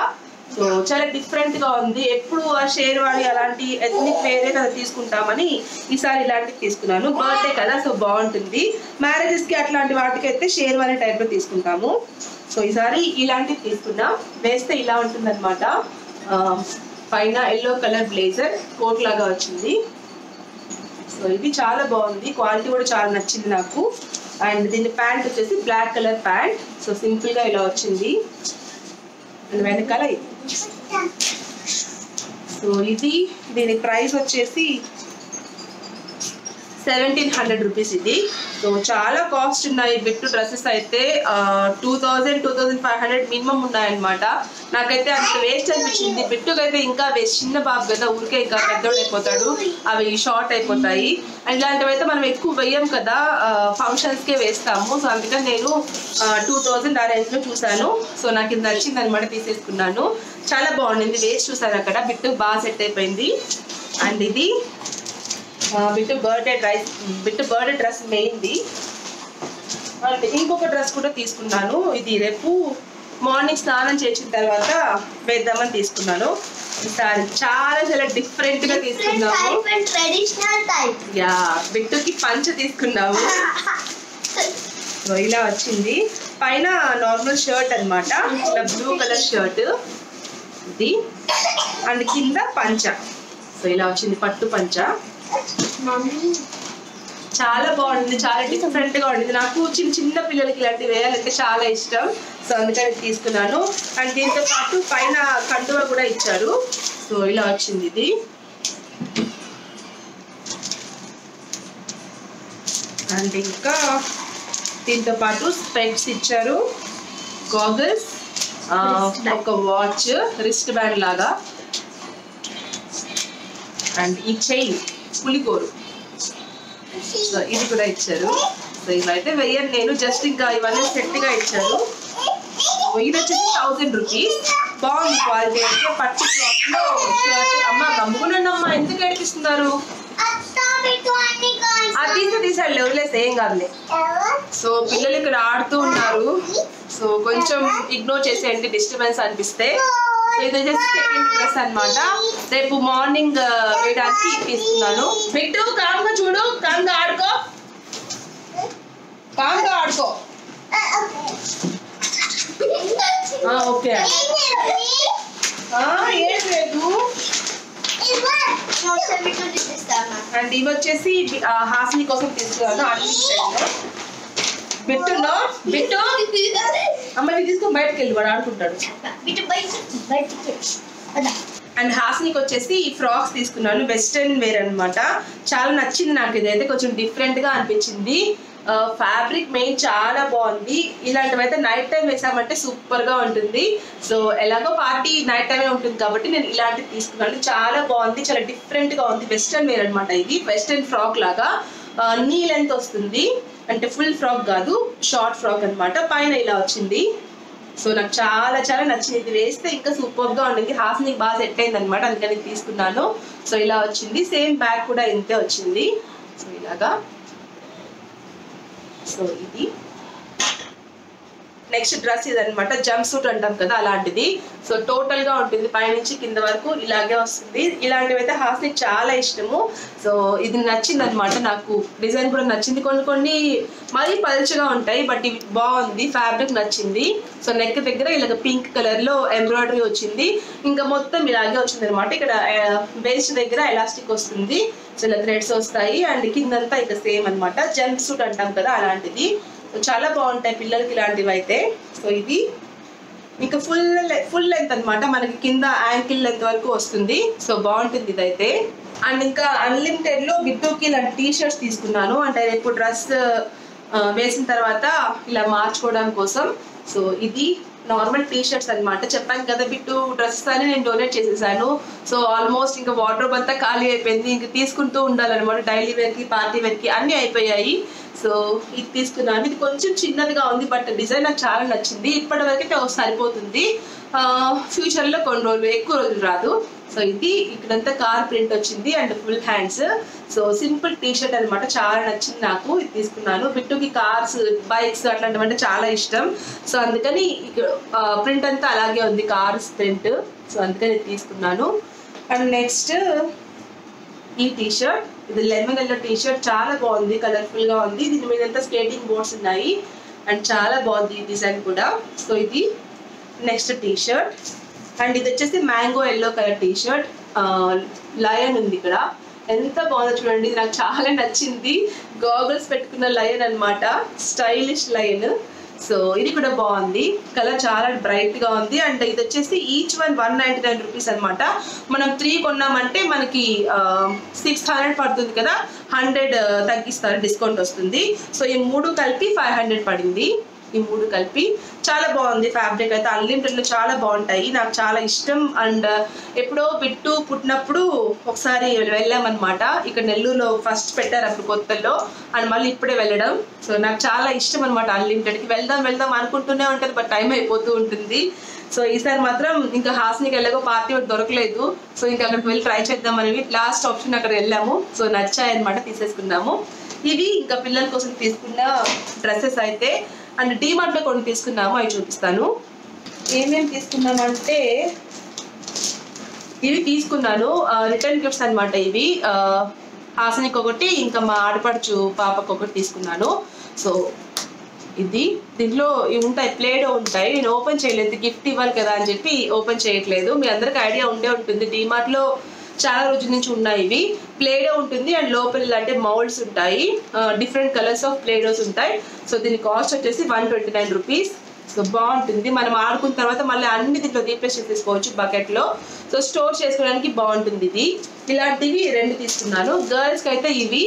సో చాలా డిఫరెంట్ గా ఉంది ఎప్పుడు ఆ షేర్వాణి అలాంటి ఎథనిక్ వేరే కదా తీసుకుంటామని ఈసారి ఇలాంటివి తీసుకున్నాను బర్త్డే కదా సో బాగుంటుంది మ్యారేజెస్ కి అట్లాంటి వాటికి అయితే షేర్వాణి టైప్ లో తీసుకుంటాము సో ఈసారి ఇలాంటివి తీసుకున్నాం వేస్తే ఇలా ఉంటుంది అనమాట పైన ఎల్లో కలర్ బ్లేజర్ కోట్ లాగా వచ్చింది సో ఇది చాలా బాగుంది క్వాలిటీ కూడా చాలా నచ్చింది నాకు అండ్ దీని ప్యాంట్ వచ్చేసి black colour pant so simple గా ఇలా వచ్చింది అండ్ వెనకాల ఇది సో ఇది దీని ప్రైస్ వచ్చేసి సెవెంటీన్ హండ్రెడ్ రూపీస్ ఇది సో చాలా కాస్ట్ ఉన్నాయి బిట్టు డ్రెస్సెస్ అయితే two thousand two thousand five hundred minimum ఉన్నాయన్నమాట నాకైతే అంత వేస్ట్ అనిపించింది బిట్టుకు అయితే ఇంకా వేస్ట్ చిన్న బాబు కదా ఊరికే ఇంకా పెద్దోడు అయిపోతాడు అవి షార్ట్ అయిపోతాయి అండ్ ఇలాంటివి అయితే మనం ఎక్కువ వేయం కదా ఫంక్షన్స్కే వేస్తాము సో అందుకని నేను టూ థౌజండ్ ఆ రేంజ్లో చూశాను సో నాకు ఇది నచ్చింది అనమాట తీసేసుకున్నాను చాలా బాగుండింది వేస్ట్ చూసాను అక్కడ బిట్టు బాగా సెట్ అయిపోయింది అండ్ ఇది ఆ, Bittu birthday dress Bittu birthday dress మెయిన్ది అండ్ ఇంకొక డ్రెస్ కూడా తీసుకున్నాను ఇది రేపు మార్నింగ్ స్నానం చేసిన తర్వాత వేద్దామని తీసుకున్నాను ఈసారి చాలా చాలా డిఫరెంట్ గా తీసుకున్నాము type and traditional type. Yeah బిట్టుకి పంచ తీసుకున్నాము సో ఇలా వచ్చింది పైన నార్మల్ షర్ట్ అన్నమాట ఇలా బ్లూ కలర్ షర్ట్ ఇది అండ్ కింద పంచ సో ఇలా వచ్చింది పట్టు పంచ Mommy. చాలా బాగుంది చాలా డిఫరెంట్ గా ఉండింది నాకు చిన్న చిన్న పిల్లలకి ఇలాంటివి వేయాలంటే చాలా ఇష్టం సో అందుకని తీసుకున్నాను అండ్ దీంతో పాటు పైన కండువ కూడా ఇచ్చారు సో ఇలా వచ్చింది ఇది అండ్ ఇంకా దీంతో పాటు స్పెక్స్ ఇచ్చారు గాగల్స్ ఒక వాచ్ రిస్ట్ బ్యాండ్ లాగా అండ్ ఈ చైన్ పులికోరు సో ఇది కూడా ఇచ్చారు సో ఇవైతే వెయ్యను నేను జస్ట్ ఇంకా ఇవన్నీ సెట్ గా ఇచ్చారు సో ఇది వచ్చేసి థౌసండ్ రూపీస్ బాగుంది క్వాలిటీ అయితే పట్టు క్లాత్ లో షర్ట్ అమ్మ గమ్ముకునండి అమ్మ ఎందుకు ఏడిపిస్తున్నారు అత్త బిట్టు అన్ని కాన్స్. ఆ తీసి తీసాడు వదిలేసి ఏం కాదులే ఎవరు? సో పిల్లలు ఇక్కడ ఆడుతూ ఉన్నారు సో కొంచెం ఇగ్నోర్ చేసేయండి డిస్టర్బెన్స్ అనిపిస్తే సో ఇది వచ్చేసి సెకండ్ డ్రెస్ అన్నమాట రేపు మార్నింగ్ వేయడానికి ఇది తీసుకున్నాను బిట్టు కామ్గా చూడు కామ్గా ఆడుకో కామ్గా ఆడుకో ఆ, ఓకే ఆ, ఏం లేదు ఒకసారి బిట్టు తీపిస్తామా? అండ్ ఇవి వచ్చేసి ఆ, హాసిని కోసం తీసుకున్నాను అన్ని బిట్టులో బిట్టు అమ్మ ఇది తీసుకొని బయటకు వెళ్ళి వాడు ఆడుకుంటాడు బిట్టు బయట బయటికి అదా అండ్ హాస్నికి వచ్చేసి ఈ ఫ్రాక్స్ తీసుకున్నాను వెస్ట్రన్ వేర్ అన్నమాట చాలా నచ్చింది నాకు ఇదైతే కొంచెం డిఫరెంట్ గా అనిపించింది ఫ్యాబ్రిక్ మెయిన్ చాలా బాగుంది ఇలాంటివి అయితే నైట్ టైం వేసామంటే సూపర్ గా ఉంటుంది సో ఎలాగో పార్టీ నైట్ టైమే ఉంటుంది కాబట్టి నేను ఇలాంటివి తీసుకున్నాను చాలా బాగుంది చాలా డిఫరెంట్ గా ఉంది వెస్ట్రన్ వేర్ అన్నమాట ఇది వెస్ట్రన్ ఫ్రాక్ లాగా నీ లెంత్ వస్తుంది అంటే ఫుల్ ఫ్రాక్ కాదు షార్ట్ ఫ్రాక్ అన్నమాట పైన ఇలా వచ్చింది సో నాకు చాలా చాలా నచ్చింది ఇది వేస్తే ఇంకా సూపర్ గా ఉండింది హాఫ్ నీకు బాగా సెట్ అయింది అనమాట అందుకని ఇది తీసుకున్నాను సో ఇలా వచ్చింది సేమ్ బ్యాగ్ కూడా ఇంతే వచ్చింది సో ఇలాగా సో ఇది నెక్స్ట్ డ్రెస్ ఇది అనమాట జంప్ సూట్ అంటాం కదా అలాంటిది సో టోటల్ గా ఉంటుంది పైనుంచి కింద వరకు ఇలాగే వస్తుంది ఇలాంటివి అయితే హాస్నికి చాలా ఇష్టము సో ఇది నచ్చింది అనమాట నాకు డిజైన్ కూడా నచ్చింది కొన్ని కొన్ని మరీ పలుచగా ఉంటాయి బట్ ఇవి బాగుంది ఫ్యాబ్రిక్ నచ్చింది సో నెక్ దగ్గర ఇలాగ పింక్ కలర్ లో ఎంబ్రాయిడరీ వచ్చింది ఇంకా మొత్తం ఇలాగే వచ్చింది అనమాట ఇక్కడ బేస్ దగ్గర ఎలాస్టిక్ వస్తుంది సో ఇలా థ్రెడ్స్ వస్తాయి అండ్ కిందంతా ఇక సేమ్ అన్నమాట జంప్ సూట్ అంటాం కదా అలాంటిది సో చాలా బాగుంటాయి పిల్లలకి ఇలాంటివి అయితే సో ఇది ఇంకా ఫుల్ ఫుల్ లెంత్ అన్నమాట మనకి కింద యాంకిల్ లెంత్ వరకు వస్తుంది సో బాగుంటుంది ఇదైతే అండ్ ఇంకా అన్లిమిటెడ్ లో బిట్టుకి ఇలాంటి టీ షర్ట్స్ తీసుకున్నాను అంటే రేపు డ్రెస్ వేసిన తర్వాత ఇలా మార్చుకోవడం కోసం సో ఇది నార్మల్ టీ షర్ట్స్ అనమాట చెప్పాను కదా బిట్టు డ్రెస్సెస్ అని నేను డొనేట్ చేసేసాను సో ఆల్మోస్ట్ ఇంకా వాటర్ అంతా ఖాళీ అయిపోయింది ఇంకా తీసుకుంటూ ఉండాలన్నమాట డైలీ వేర్కి పార్టీ వేర్కి అన్నీ అయిపోయాయి సో ఇది తీసుకున్నాను ఇది కొంచెం చిన్నదిగా ఉంది బట్ డిజైన్ నాకు చాలా నచ్చింది ఇప్పటి వరకు అయితే ఒక సరిపోతుంది ఫ్యూచర్లో కొన్ని రోజులు ఎక్కువ రోజులు రాదు సో ఇది ఇక్కడంతా కార్ ప్రింట్ వచ్చింది and full hands so simple T shirt అనమాట చాలా నచ్చింది నాకు ఇది తీసుకున్నాను బిట్టుకి కార్స్ బైక్స్ అట్లాంటివి అంటే చాలా ఇష్టం సో అందుకని ప్రింట్ అంతా అలాగే ఉంది కార్స్ ప్రింట్ సో అందుకని ఇది తీసుకున్నాను అండ్ నెక్స్ట్ ఈ టీ షర్ట్ ఇది లెమన్ ఎల్లో టీ షర్ట్ చాలా బాగుంది కలర్ఫుల్ గా ఉంది దీని మీద అంతా స్కేటింగ్ బోర్డ్స్ ఉన్నాయి అండ్ చాలా బాగుంది ఈ డిజైన్ కూడా సో ఇది నెక్స్ట్ టీ షర్ట్ అండ్ ఇది వచ్చేసి mango yellow colour T shirt lion ఉంది ఇక్కడ ఎంత బాగుందో చూడండి ఇది నాకు చాలా నచ్చింది గాగల్స్ పెట్టుకున్న లయన్ అన్నమాట స్టైలిష్ లయన్ సో ఇది కూడా బాగుంది కలర్ చాలా బ్రైట్ గా ఉంది అండ్ ఇది వచ్చేసి each one one ninety nine rupees అనమాట మనం త్రీ కొన్నామంటే మనకి సిక్స్ హండ్రెడ్ పడుతుంది కదా హండ్రెడ్ తగ్గిస్తారు డిస్కౌంట్ వస్తుంది సో ఈ మూడు కలిపి ఫైవ్ హండ్రెడ్ పడింది ఈ మూడు కలిపి చాలా బాగుంది ఫ్యాబ్రిక్ అయితే అన్లిమిటెడ్ లో చాలా బాగుంటాయి నాకు చాలా ఇష్టం అండ్ ఎప్పుడో బిట్టు పుట్టినప్పుడు ఒకసారి వెళ్ళామన్నమాట ఇక్కడ నెల్లూరులో ఫస్ట్ పెట్టారు అప్పుడు కొత్తలో అండ్ మళ్ళీ ఇప్పుడే వెళ్ళడం సో నాకు చాలా ఇష్టం అనమాట అన్లిమిటెడ్ కి వెళ్దాం వెళ్దాం అనుకుంటూనే ఉంటుంది బట్ టైం అయిపోతూ ఉంటుంది సో ఈసారి మాత్రం ఇంకా హాస్నికి వెళ్ళగో పార్టీ ఒకటి దొరకలేదు సో ఇంకా అక్కడికి వెళ్ళి ట్రై చేద్దాం అనేవి లాస్ట్ ఆప్షన్ అక్కడ వెళ్ళాము సో నచ్చాయి అనమాట తీసేసుకున్నాము ఇవి ఇంకా పిల్లల కోసం తీసుకున్న డ్రెస్సెస్ అయితే అండ్ డీమార్ట్ లో కొన్ని తీసుకున్నాము అవి చూపిస్తాను ఏమేమి తీసుకున్నామంటే ఇవి తీసుకున్నాను రిటర్న్ గిఫ్ట్స్ అన్నమాట ఇవి ఆ, హాసనికి ఒకటి ఇంకా మా ఆడపడుచు పాపకు ఒకటి తీసుకున్నాను సో ఇది దీంట్లో ఇవి ఉంటాయి ప్లేడో ఉంటాయి నేను ఓపెన్ చేయలేదు గిఫ్ట్ ఇవ్వాలి కదా అని చెప్పి ఓపెన్ చేయట్లేదు మీ అందరికి ఐడియా ఉండే ఉంటుంది డిమార్ట్ లో చాలా రోజుల నుంచి ఉన్నాయి ఇవి ప్లేడో ఉంటుంది అండ్ లోపల అంటే మౌల్డ్స్ ఉంటాయి డిఫరెంట్ కలర్స్ ఆఫ్ ప్లేడోస్ ఉంటాయి సో దీని కాస్ట్ వచ్చేసి one twenty nine rupees so బాగుంటుంది మనం ఆడుకున్న తర్వాత మళ్ళీ అన్ని దీంట్లో రీప్లేస్ చేసేసుకోవచ్చు బకెట్ లో సో స్టోర్ చేసుకోవడానికి బాగుంటుంది ఇది ఇలాంటివి రెండు తీసుకున్నాను గర్ల్స్ కి అయితే ఇవి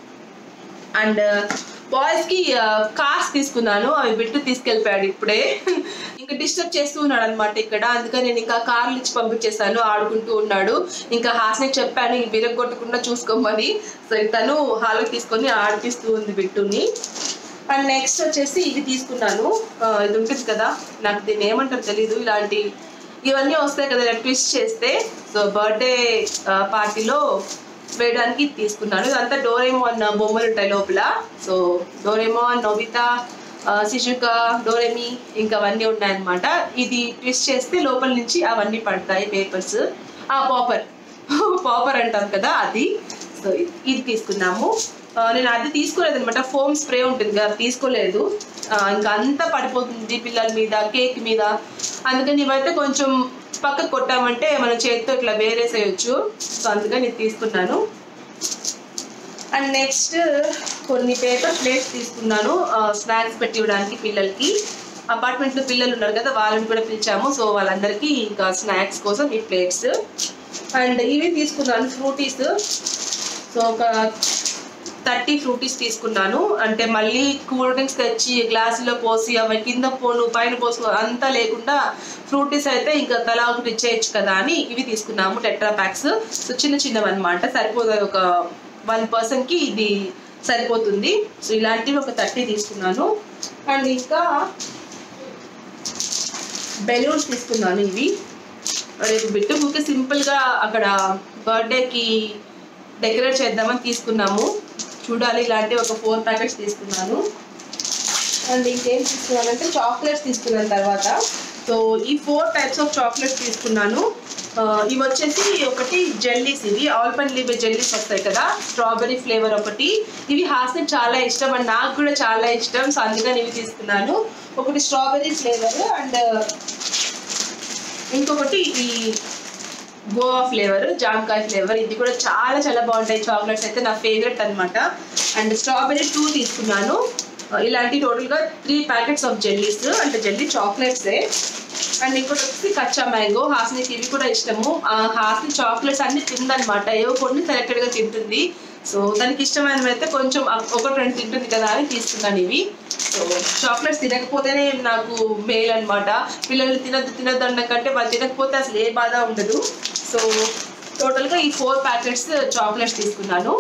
అండ్ బాయ్స్ కి కార్స్ తీసుకున్నాను అవి బిట్టు తీసుకెళ్ళిపోయాడు ఇప్పుడే ఇంకా డిస్టర్బ్ చేస్తూ ఉన్నాడు అనమాట ఇక్కడ అందుకని నేను ఇంకా కార్లు ఇచ్చి పంపించేసాను ఆడుకుంటూ ఉన్నాడు ఇంకా హాస్నికి చెప్పాను ఈ విరగొట్టకుండా చూసుకోమని సో తను హాల్కి తీసుకొని ఆడిపిస్తూ ఉంది బిట్టుని అండ్ నెక్స్ట్ వచ్చేసి ఇది తీసుకున్నాను ఆ, ఇది ఉంటుంది కదా నాకు దీన్ని ఏమంటారు తెలీదు ఇలాంటి ఇవన్నీ వస్తాయి కదా ట్విస్ట్ చేస్తే సో బర్త్డే పార్టీలో వేయడానికి ఇది తీసుకున్నాను ఇదంతా డోరేమోన్ బొమ్మలు ఉంటాయి లోపల సో డోరేమోన్ నోబితా ఆ, శిశుక డోరెమి ఇంకా అవన్నీ ఉన్నాయన్నమాట ఇది ట్విస్ట్ చేస్తే లోపల నుంచి అవన్నీ పడతాయి పేపర్స్ ఆ పాపర్ పాపర్ అంటాం కదా అది సో ఇది తీసుకున్నాము ఆ, నేను అది తీసుకోలేదు అనమాట ఫోమ్ స్ప్రే ఉంటుంది కదా తీసుకోలేదు ఆ, ఇంకా అంతా పడిపోతుంది పిల్లల మీద కేక్ మీద అందుకని ఇవైతే కొంచెం పక్కకు కొట్టామంటే మన చేతితో ఇట్లా వేరేసేయచ్చు సో అందుకని ఇది తీసుకున్నాను అండ్ నెక్స్ట్ కొన్ని పేపర్ ప్లేట్స్ తీసుకున్నాను స్నాక్స్ పెట్టి ఇవ్వడానికి పిల్లలకి అపార్ట్మెంట్ లో పిల్లలు ఉన్నారు కదా వాళ్ళని కూడా పిలిచాము సో వాళ్ళందరికీ ఇంకా స్నాక్స్ కోసం ఈ ప్లేట్స్ అండ్ ఇవి తీసుకున్నాను ఫ్రూటీస్ సో ఒక థర్టీ ఫ్రూటీస్ తీసుకున్నాను అంటే మళ్ళీ కూల్ డ్రింక్స్ తెచ్చి గ్లాసులో పోసి అవి కింద పోను పైన పోసు అంతా లేకుండా ఫ్రూటీస్ అయితే ఇంకా తలా ఒకటి ఇచ్చేయచ్చు కదా అని ఇవి తీసుకున్నాము టెట్రా ప్యాక్స్ సో చిన్న చిన్నవి అనమాట సరిపోతుంది ఒక వన్ పర్సన్కి ఇది సరిపోతుంది సో ఇలాంటివి ఒక థర్టీ తీసుకున్నాను అండ్ ఇంకా బెలూన్స్ తీసుకున్నాను ఇవి రేపు బిట్టు ఊరికే సింపుల్గా అక్కడ బర్త్డేకి డెకరేట్ చేద్దామని తీసుకున్నాము చూడాలి ఇలాంటి ఒక ఫోర్ ప్యాకెట్స్ తీసుకున్నాను అండ్ ఇంకేం తీసుకున్నానంటే చాక్లెట్స్ తీసుకున్నాను తర్వాత సో ఈ ఫోర్ టైప్స్ ఆఫ్ చాక్లెట్స్ తీసుకున్నాను ఆ, ఇవి వచ్చేసి ఒకటి జెల్లీస్ ఇవి ఆల్ పన్ లీవే జెల్లీస్ వస్తాయి కదా స్ట్రాబెరీ ఫ్లేవర్ ఒకటి ఇవి హాస్నికి చాలా ఇష్టం అండ్ నాకు కూడా చాలా ఇష్టం సో అందుకని ఇవి తీసుకున్నాను ఒకటి స్ట్రాబెరీ ఫ్లేవర్ అండ్ ఇంకొకటి ఈ గోవా ఫ్లేవర్ జామకాయ ఫ్లేవర్ ఇది కూడా చాలా చాలా బాగుంటాయి చాక్లెట్స్ అయితే నా ఫేవరెట్ అన్నమాట అండ్ స్ట్రాబెరీ టూ తీసుకున్నాను ఆ, ఇలాంటి టోటల్గా త్రీ ప్యాకెట్స్ ఆఫ్ జెల్లీస్ అంటే జెల్లీ చాక్లెట్సే అండ్ ఇంకోటి వచ్చి కచ్చా మ్యాంగో హాస్నికి ఇవి కూడా ఇష్టము ఆ హాస్ని చాక్లెట్స్ అన్ని తిందనమాట ఏవో కొన్ని సెలెక్టెడ్గా తింటుంది సో తనకి ఇష్టమైనవి అయితే కొంచెం ఆ- ఒకటి రెండు తింటుంది కదా అని తీసుకున్నాను ఇవి సో చాక్లెట్స్ తినకపోతేనే నాకు మేల్ అన్నమాట పిల్లలు తినద్దు తినద్దు అన్న కంటే వాళ్ళు తినకపోతే అసలు ఏ బాధ ఉండదు సో టోటల్గా ఈ ఫోర్ ప్యాకెట్స్ చాక్లెట్స్ తీసుకున్నాను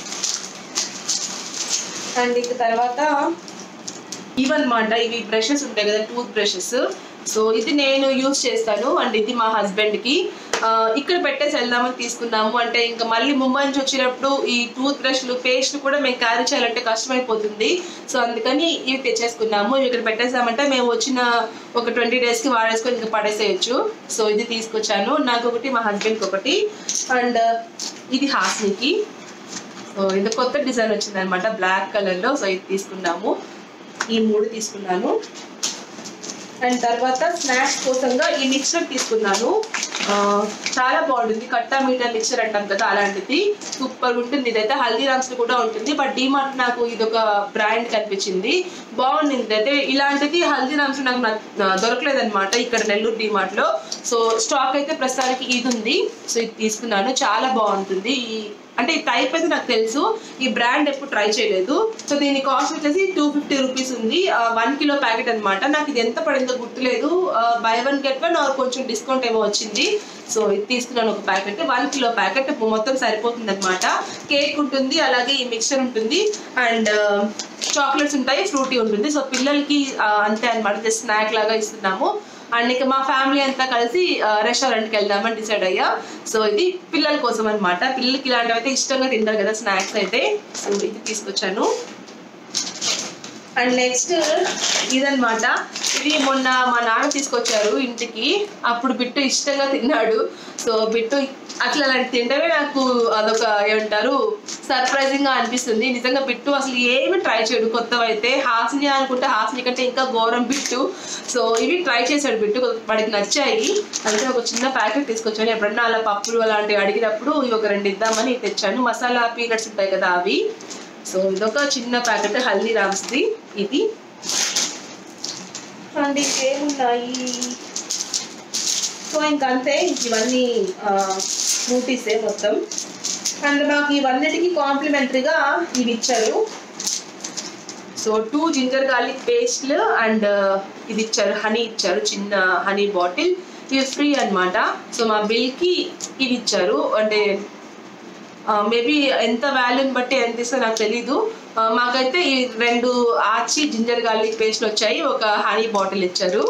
అండ్ ఇంక తర్వాత ఇవన్నమాట ఇవి బ్రషెస్ ఉంటాయి కదా టూత్ బ్రషెస్ సో ఇది నేను యూస్ చేస్తాను అండ్ ఇది మా హస్బెండ్ కి ఆ, ఇక్కడ పెట్టేసి వెళ్దామని తీసుకున్నాము అంటే ఇంకా మళ్ళీ ముంబై నుంచి వచ్చినప్పుడు ఈ టూత్ బ్రష్లు పేస్ట్ కూడా మేము క్యారీ చేయాలంటే కష్టమైపోతుంది సో అందుకని ఇవి తెచ్చేసుకున్నాము ఇవి ఇక్కడ పెట్టేసామంటే మేము వచ్చిన ఒక ట్వంటీ డేస్కి వాడేసుకొని ఇంకా పడేసేయచ్చు సో ఇది తీసుకొచ్చాను నాకు ఒకటి మా హస్బెండ్కి ఒకటి అండ్ ఇది హాస్నికి సో ఇది కొత్త డిజైన్ వచ్చింది అనమాట బ్లాక్ కలర్లో సో ఇది తీసుకున్నాము ఈ మూడు తీసుకున్నాను అండ్ తర్వాత స్నాక్స్ కోసంగా ఈ మిక్చర్ తీసుకున్నాను ఆ, చాలా బాగుంటుంది కట్టా మీటా మిక్చర్ అంటాం కదా అలాంటిది సూపర్ ఉంటుంది ఇదైతే హల్దీరామ్స్ కూడా ఉంటుంది బట్ డిమార్ట్ నాకు ఇది ఒక బ్రాండ్ కనిపించింది బాగుంది ఇదైతే ఇలాంటిది హల్దీరామ్స్ నాకు దొరకలేదు అనమాట ఇక్కడ నెల్లూరు డిమార్ట్ లో సో స్టాక్ అయితే ప్రస్తుతానికి ఇది ఉంది సో ఇది తీసుకున్నాను చాలా బాగుంటుంది ఈ అంటే ఈ టైప్ అయితే నాకు తెలుసు ఈ బ్రాండ్ ఎప్పుడు ట్రై చేయలేదు సో దీని కాస్ట్ వచ్చేసి టూ ఫిఫ్టీ రూపీస్ ఉంది వన్ కిలో ప్యాకెట్ అన్నమాట నాకు ఇది ఎంత పడిందో గుర్తులేదు buy one get one or కొంచెం డిస్కౌంట్ ఏమో వచ్చింది సో ఇది తీసుకున్నాను ఒక ప్యాకెట్ వన్ కిలో ప్యాకెట్ మొత్తం సరిపోతుంది అనమాట కేక్ ఉంటుంది అలాగే ఈ మిక్చర్ ఉంటుంది అండ్ చాక్లెట్స్ ఉంటాయి ఫ్రూటీ ఉంటుంది సో పిల్లలకి ఆ, అంతే అనమాట జస్ట్ స్నాక్ లాగా ఇస్తున్నాము అండ్ ఇక మా ఫ్యామిలీ అంతా కలిసి రెస్టారెంట్కి వెళ్దామని డిసైడ్ అయ్యా సో ఇది పిల్లల కోసం అనమాట పిల్లలకి ఇలాంటివి అయితే ఇష్టంగా తింటారు కదా స్నాక్స్ అయితే సో ఇది తీసుకొచ్చాను అండ్ నెక్స్ట్ ఇదన్నమాట ఇది మొన్న మా నాన్న తీసుకొచ్చారు ఇంటికి అప్పుడు బిట్టు ఇష్టంగా తిన్నాడు సో బిట్టు అట్లా అలాంటి తింటమే నాకు అదొక ఏమంటారు సర్ప్రైజింగ్ గా అనిపిస్తుంది నిజంగా బిట్టు అసలు ఏమి ట్రై చేయడు కొత్తవి అయితే హాసిని అనుకుంటే హాసిని కంటే ఇంకా ఘోరం బిట్టు సో ఇవి ట్రై చేశాడు బిట్టు వాడికి నచ్చాయి అంటే ఒక చిన్న ప్యాకెట్ తీసుకొచ్చాను ఎప్పుడన్నా అలా పప్పులు అలాంటివి అడిగినప్పుడు ఇవి ఒక రెండు ఇద్దామని తెచ్చాను మసాలా పీనట్స్ ఉంటాయి కదా అవి సో ఇదొక చిన్న ప్యాకెట్ హల్దీరామ్స్ది ఇది అండ్ ఇంకేమున్నాయి సో ఇంకంతే ఇవన్నీ స్మూటీసే మొత్తం అండ్ నాకు ఇవన్నిటికీ కాంప్లిమెంటరీగా ఇవి ఇచ్చారు సో టూ జింజర్ గార్లిక్ పేస్ట్లు అండ్ ఇది ఇచ్చారు హనీ ఇచ్చారు చిన్న హనీ బాటిల్ ఇవి ఫ్రీ అన్నమాట సో మా బిల్కి ఇవి ఇచ్చారు అంటే మేబీ ఎంత వాల్యూని బట్టి ఎంత ఇస్తో నాకు తెలీదు ఆ, మాకైతే ఈ రెండు ఆచి జింజర్ గార్లిక్ పేస్ట్లు వచ్చాయి ఒక హనీ బాటిల్ ఇచ్చారు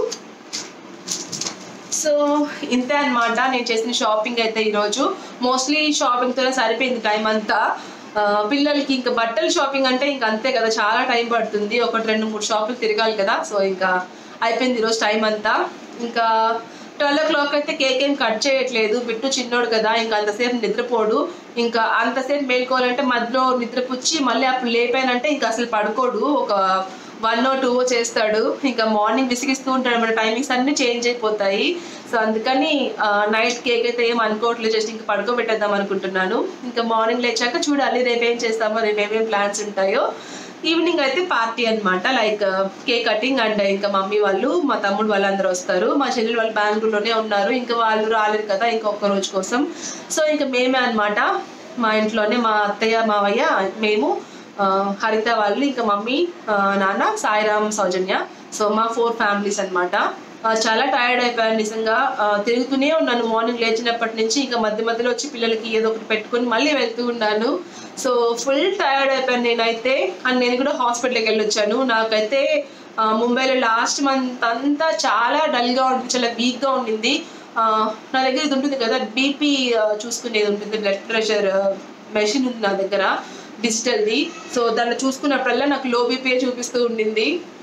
సో ఇంతే అన్నమాట నేను చేసిన షాపింగ్ అయితే ఈరోజు మోస్ట్లీ షాపింగ్తోనే సరిపోయింది టైం అంతా ఆ, పిల్లలకి ఇంకా బట్టల షాపింగ్ అంటే ఇంకా అంతే కదా చాలా టైం పడుతుంది ఒకటి రెండు మూడు షాపులు తిరగాలి కదా సో ఇంకా అయిపోయింది ఈరోజు టైం అంతా ఇంకా ట్వెల్వ్ ఓ క్లాక్ అయితే కేక్ ఏం కట్ చేయట్లేదు బిట్టు చిన్నోడు కదా ఇంకా అంతసేపు నిద్రపోడు ఇంకా అంతసేపు మేల్కోవాలంటే మధ్యలో నిద్రపుచ్చి మళ్ళీ అప్పుడు లేపానంటే ఇంకా అసలు పడుకోడు ఒక వన్ ఓ టూ చేస్తాడు ఇంకా మార్నింగ్ విసిగిస్తూ ఉంటాడు మన టైమింగ్స్ అన్ని చేంజ్ అయిపోతాయి సో అందుకని నైట్ కేక్ అయితే ఏం అనుకోవట్లేదు జస్ట్ ఇంకా పడుకోబెట్టేద్దాం అనుకుంటున్నాను ఇంకా మార్నింగ్ లేచాక చూడాలి రేపు ఏం చేస్తామో రేపు ఏమేం ప్లాన్స్ ఉంటాయో ఈవినింగ్ అయితే పార్టీ అన్నమాట లైక్ కేక్ కటింగ్ అండ్ ఇంకా మమ్మీ వాళ్ళు మా తమ్ముడు వాళ్ళందరూ వస్తారు మా చెల్లెలు వాళ్ళు బెంగళూరులోనే ఉన్నారు ఇంకా వాళ్ళు రాలేరు కదా ఇంకా ఒక్క రోజు కోసం సో ఇంకా మేమే అన్నమాట మా ఇంట్లోనే మా అత్తయ్య మావయ్య మేము ఆ, హరిత వాళ్ళు ఇంకా మమ్మీ ఆ, నాన్న సాయిరామ్ సౌజన్య సో మా ఫోర్ ఫ్యామిలీస్ అన్నమాట ఆ, చాలా టైర్డ్ అయిపోయాను నిజంగా ఆ, తిరుగుతూనే ఉన్నాను మార్నింగ్ లేచినప్పటి నుంచి ఇంకా మధ్య మధ్యలో వచ్చి పిల్లలకి ఏదో ఒకటి పెట్టుకొని మళ్ళీ వెళ్తూ ఉన్నాను సో ఫుల్ టైర్డ్ అయిపోయాను నేనైతే అండ్ నేను కూడా హాస్పిటల్కి వెళ్ళొచ్చాను నాకైతే ఆ, ముంబైలో లాస్ట్ మంత్ అంతా చాలా డల్గా ఉంటుంది చాలా వీక్గా ఉండింది ఆ, నా దగ్గర ఇది ఉంటుంది కదా బీపీ చూసుకునేది ఉంటుంది బ్లడ్ ప్రెషర్ మెషిన్ ఉంది నా దగ్గర డిజిటల్ది సో దాన్ని చూసుకున్నప్పుడల్లా నాకు లో బీపీ చూపిస్తూ ఉండింది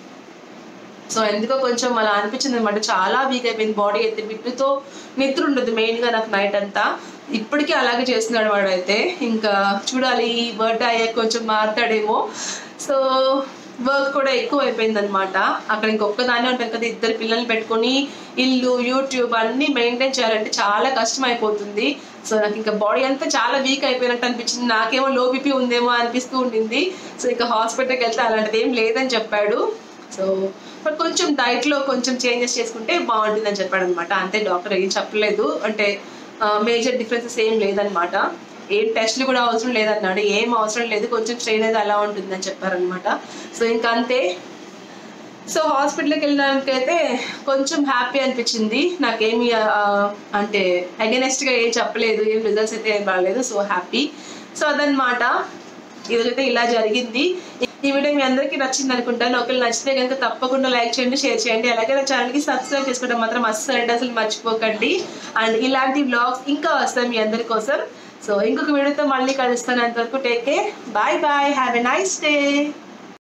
సో ఎందుకో కొంచెం అలా అనిపించింది అనమాట చాలా వీక్ అయిపోయింది బాడీ అయితే బిట్టుతో నిద్ర ఉండదు మెయిన్గా నాకు నైట్ అంతా ఇప్పటికీ అలాగే చేస్తున్నాడు వాడైతే ఇంకా చూడాలి ఈ బర్త్డే అయ్యాక కొంచెం మారుతాడేమో సో వర్క్ కూడా ఎక్కువ అయిపోయింది అనమాట అక్కడ ఇంకొకదానే ఉంటాను కదా ఇద్దరు పిల్లల్ని పెట్టుకొని ఇల్లు యూట్యూబ్ అన్నీ మెయింటైన్ చేయాలంటే చాలా కష్టం అయిపోతుంది సో నాకు ఇంకా బాడీ అంతా చాలా వీక్ అయిపోయినట్టు అనిపించింది నాకేమో లో బీపీ ఉందేమో అనిపిస్తూ ఉండింది సో ఇంకా హాస్పిటల్కి వెళ్తే అలాంటిది ఏం లేదని చెప్పాడు సో బట్ కొంచెం డైట్లో కొంచెం చేంజెస్ చేసుకుంటే బాగుంటుందని చెప్పాడు అనమాట అంతే డాక్టర్ ఏం చెప్పలేదు అంటే మేజర్ డిఫరెన్సెస్ ఏం లేదనమాట ఏం టెస్ట్లు కూడా అవసరం లేదన్నాడు ఏం అవసరం లేదు కొంచెం స్ట్రెయిన్ అయితే అలా ఉంటుందని చెప్పారనమాట సో ఇంకా అంతే సో హాస్పిటల్కి వెళ్ళడానికి అయితే కొంచెం హ్యాపీ అనిపించింది నాకేమి ఆ, అంటే అగెనెస్ట్గా ఏం చెప్పలేదు ఏం రిజల్ట్స్ అయితే ఏం రాలేదు సో హ్యాపీ సో అదనమాట ఈరోజైతే ఇలా జరిగింది ఈ వీడియో మీ అందరికీ నచ్చింది అనుకుంటాను ఒకవేళ నచ్చితే కనుక తప్పకుండా లైక్ చేయండి షేర్ చేయండి అలాగే నా ఛానల్కి సబ్స్క్రైబ్ చేసుకోవడం మాత్రం అస్సలు అంటే అసలు మర్చిపోకండి అండ్ ఇలాంటి బ్లాగ్స్ ఇంకా వస్తాయి మీ అందరి కోసం సో ఇంకొక వీడియోతో మళ్ళీ కలుస్తాను అంతవరకు take care bye bye have a nice day